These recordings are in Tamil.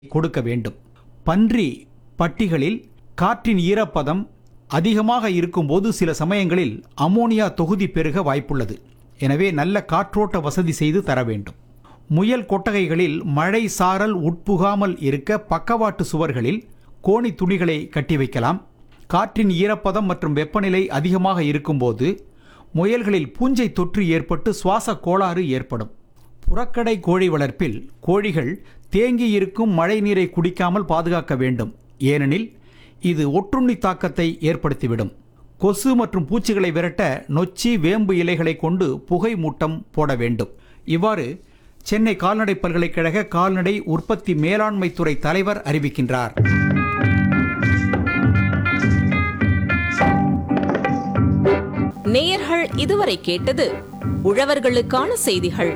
கொடுக்க வேண்டும் பன்றி பட்டிகளில் காற்றின் ஈரப்பதம் அதிகமாக இருக்கும்போது சில சமயங்களில் அமோனியா தொகுதி பெருக வாய்ப்புள்ளது எனவே நல்ல காற்றோட்ட வசதி செய்து தர வேண்டும் முயல் கொட்டகைகளில் மழை சாரல் உட்புகாமல் இருக்க பக்கவாட்டு சுவர்களில் கோணி துணிகளை கட்டி வைக்கலாம் காற்றின் ஈரப்பதம் மற்றும் வெப்பநிலை அதிகமாக இருக்கும்போது முயல்களில் பூஞ்சை தொற்று ஏற்பட்டு சுவாச கோளாறு ஏற்படும் புறக்கடை கோழி வளர்ப்பில் கோழிகள் தேங்கி இருக்கும் மழை நீரை குடிக்காமல் பாதுகாக்க வேண்டும் ஏனெனில் இது ஒட்டுண்ணி தாக்கத்தை ஏற்படுத்திவிடும் கொசு மற்றும் பூச்சிகளை விரட்ட நொச்சி வேம்பு இலைகளை கொண்டு புகை மூட்டம் போட வேண்டும் இவ்வாறு சென்னை கால்நடை பல்கலைக்கழக கால்நடை உற்பத்தி மேலாண்மை துறை தலைவர் அறிவிக்கின்றார் நேயர்கள் இதுவரை கேட்டது உழவர்களுக்கான செய்திகள்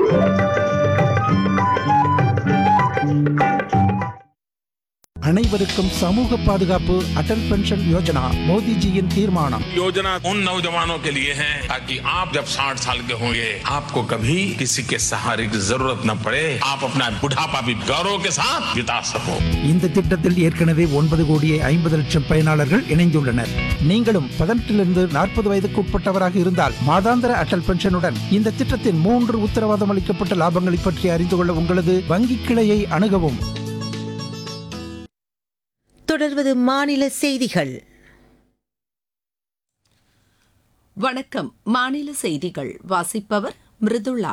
அனைவருக்கும் சமூக பாதுகாப்பு அடல் பென்ஷன் யோஜனா மோடிஜியின் தீர்மானம் योजना उन नौजवानों के लिए है ताकि आप जब 60 साल के होंगे आपको कभी किसी के सहारे की जरूरत न पड़े आप अपना बुढ़ापा भी गौरव के साथ बिता सको இந்த திட்டத்தில் ஏற்கனவே ஒன்பது கோடியே ஐம்பது லட்சம் பயனாளர்கள் இணைந்துள்ளனர் நீங்களும் பதினெட்டிலிருந்து நாற்பது வயதுக்கு உட்பட்டவராக இருந்தால் மாதாந்திர அடல் பென்ஷனுடன் இந்த திட்டத்தின் மூன்று உத்தரவாதம் அளிக்கப்பட்ட லாபங்களை பற்றி அறிந்து கொள்ள உங்களது வங்கி கிளையை அணுகவும் தொடர்வது மாநில செய்திகள் வணக்கம் மாநில செய்திகள் வாசிப்பவர் மிருதுளா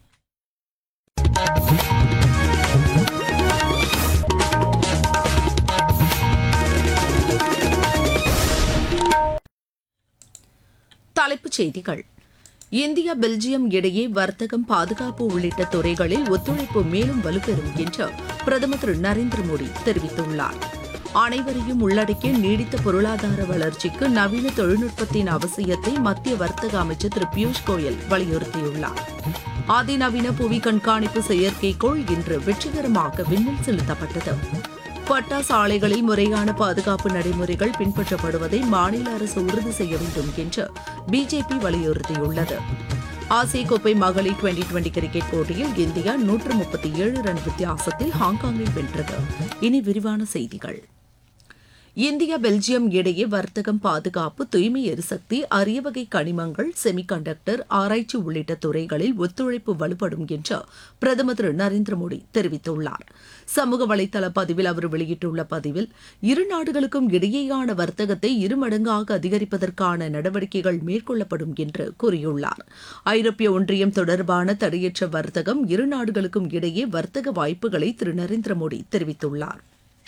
தலைப்புச் செய்திகள் இந்தியா பெல்ஜியம் இடையே வர்த்தகம் பாதுகாப்பு உள்ளிட்ட துறைகளில் ஒத்துழைப்பு மேலும் வலுப்பெறும் என்று பிரதமர் திரு நரேந்திர மோடி தெரிவித்துள்ளார் அனைவரையும் உள்ளடக்கிய நீடித்த பொருளாதார வளர்ச்சிக்கு நவீன தொழில்நுட்பத்தின் அவசியத்தை மத்திய வர்த்தக அமைச்சர் திரு பியூஷ் கோயல் வலியுறுத்தியுள்ளார் அதிநவீன புவி கண்காணிப்பு செயற்கைக்கோள் இன்று வெற்றிகரமாக விண்ணில் செலுத்தப்பட்டது பட்டாசு ஆலைகளில் முறையான பாதுகாப்பு நடைமுறைகள் பின்பற்றப்படுவதை மாநில அரசு உறுதி செய்ய வேண்டும் என்று பிஜேபி வலியுறுத்தியுள்ளது ஆசிய கோப்பை மகளிர் டுவெண்டி டுவெண்டி கிரிக்கெட் போட்டியில் இந்தியா நூற்று முப்பத்தி ஏழு ரன் வித்தியாசத்தில் ஹாங்காங்கை வென்றது இனி விரிவான செய்திகள் இந்தியா பெல்ஜியம் இடையே வர்த்தகம் பாதுகாப்பு தூய்மை எரிசக்தி அரிய வகை கனிமங்கள் செமிகண்டக்டர் ஆராய்ச்சி உள்ளிட்ட துறைகளில் ஒத்துழைப்பு வலுப்படும் என்று பிரதமர் திரு நரேந்திர மோடி தெரிவித்துள்ளார் சமூக வலைதள பதிவில் அவர் வெளியிட்டுள்ள பதிவில் இரு நாடுகளுக்கும் இடையேயான வர்த்தகத்தை இருமடங்காக அதிகரிப்பதற்கான நடவடிக்கைகள் மேற்கொள்ளப்படும் என்று கூறியுள்ளார் ஐரோப்பிய ஒன்றியம் தொடர்பான தடையற்ற வர்த்தகம் இரு நாடுகளுக்கும் இடையே வர்த்தக வாய்ப்புகளை திரு நரேந்திர மோடி தெரிவித்துள்ளார்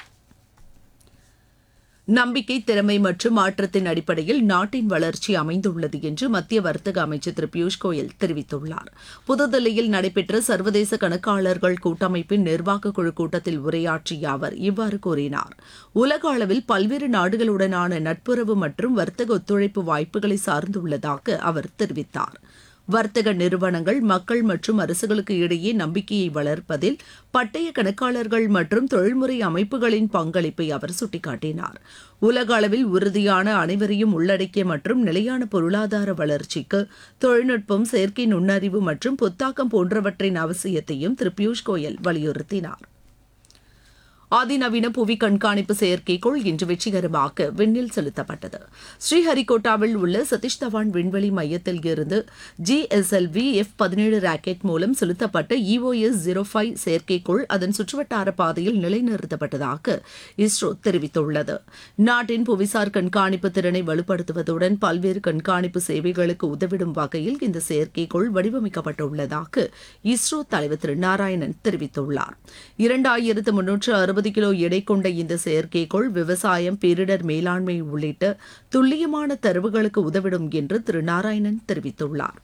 நம்பிக்கை திறமை மற்றும் மாற்றத்தின் அடிப்படையில் நாட்டின் வளர்ச்சி அமைந்துள்ளது என்று மத்திய வர்த்தக அமைச்சர் திரு பியூஷ் கோயல் தெரிவித்துள்ளார் புதுதில்லியில் நடைபெற்ற சர்வதேச கணக்காளர்கள் கூட்டமைப்பின் நிர்வாக குழு கூட்டத்தில் உரையாற்றிய அவர் இவ்வாறு கூறினார் உலக அளவில் பல்வேறு நாடுகளுடனான நட்புறவு மற்றும் வர்த்தக ஒத்துழைப்பு வாய்ப்புகளை சார்ந்துள்ளதாக அவர் தெரிவித்தார் வர்த்தக நிறுவனங்கள் மக்கள் மற்றும் அரசுகளுக்கு இடையே நம்பிக்கையை வளர்ப்பதில் பட்டய கணக்காளர்கள் மற்றும் தொழில்முறை அமைப்புகளின் பங்களிப்பை அவர் சுட்டிக்காட்டினார் உலக அளவில் உறுதியான அனைவரையும் உள்ளடக்கிய மற்றும் நிலையான பொருளாதார வளர்ச்சிக்கு தொழில்நுட்பம் செயற்கை நுண்ணறிவு மற்றும் புத்தாக்கம் போன்றவற்றின் அவசியத்தையும் திரு பியூஷ் கோயல் வலியுறுத்தினார் அதிநவீன புவி கண்காணிப்பு செயற்கைக்கோள் இன்று வெற்றிகரமாக விண்ணில் செலுத்தப்பட்டது ஸ்ரீஹரிகோட்டாவில் உள்ள சதீஷ் தவான் விண்வெளி மையத்தில் இருந்து ஜிஎஸ்எல்வி எஃப் பதினேழு ராக்கெட் மூலம் செலுத்தப்பட்ட இஓஎஸ் ஜீரோ ஃபைவ் செயற்கைக்கோள் அதன் சுற்றுவட்டார பாதையில் நிலைநிறுத்தப்பட்டதாக இஸ்ரோ தெரிவித்துள்ளது நாட்டின் புவிசார் கண்காணிப்பு திறனை வலுப்படுத்துவதுடன் பல்வேறு கண்காணிப்பு சேவைகளுக்கு உதவிடும் வகையில் இந்த செயற்கைக்கோள் வடிவமைக்கப்பட்டுள்ளதாக இஸ்ரோ தலைவர் திரு நாராயணன் தெரிவித்துள்ளார் இரண்டாயிரத்து முன்னூற்று அறுபது கிலோ எடை கொண்ட இந்த செயற்கைக்கோள் விவசாயம் பேரிடர் மேலாண்மை உள்ளிட்ட துல்லியமான தரவுகளுக்கு உதவிடும் என்று திரு நாராயணன் தெரிவித்துள்ளார்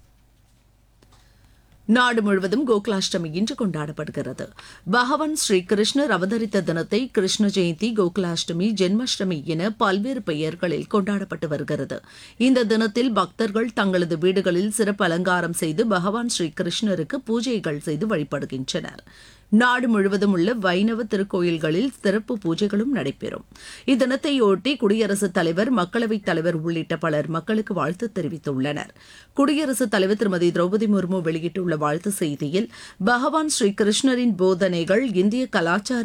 நாடு முழுவதும் கோகுலாஷ்டமி இன்று கொண்டாடப்படுகிறது பகவான் ஸ்ரீ கிருஷ்ணர் அவதரித்த தினத்தை கிருஷ்ண ஜெயந்தி கோகுலாஷ்டமி ஜென்மாஷ்டமி என பல்வேறு பெயர்களில் கொண்டாடப்பட்டு வருகிறது இந்த தினத்தில் பக்தர்கள் தங்களது வீடுகளில் சிறப்பு அலங்காரம் செய்து பகவான் ஸ்ரீ கிருஷ்ணருக்கு பூஜைகள் செய்து வழிபடுகின்றனர் நாடு முழுவதும் உள்ள வைணவ திருக்கோயில்களில் சிறப்பு பூஜைகளும் நடைபெறும் இத்தினத்தையொட்டி குடியரசுத் தலைவர் மக்களவைத் தலைவர் உள்ளிட்ட பலர் மக்களுக்கு வாழ்த்து தெரிவித்துள்ளனர் குடியரசுத் தலைவர் திருமதி திரௌபதி முர்மு வெளியிட்டுள்ள வாழ்த்து செய்தியில் பகவான் ஸ்ரீ கிருஷ்ணரின் போதனைகள் இந்திய கலாச்சார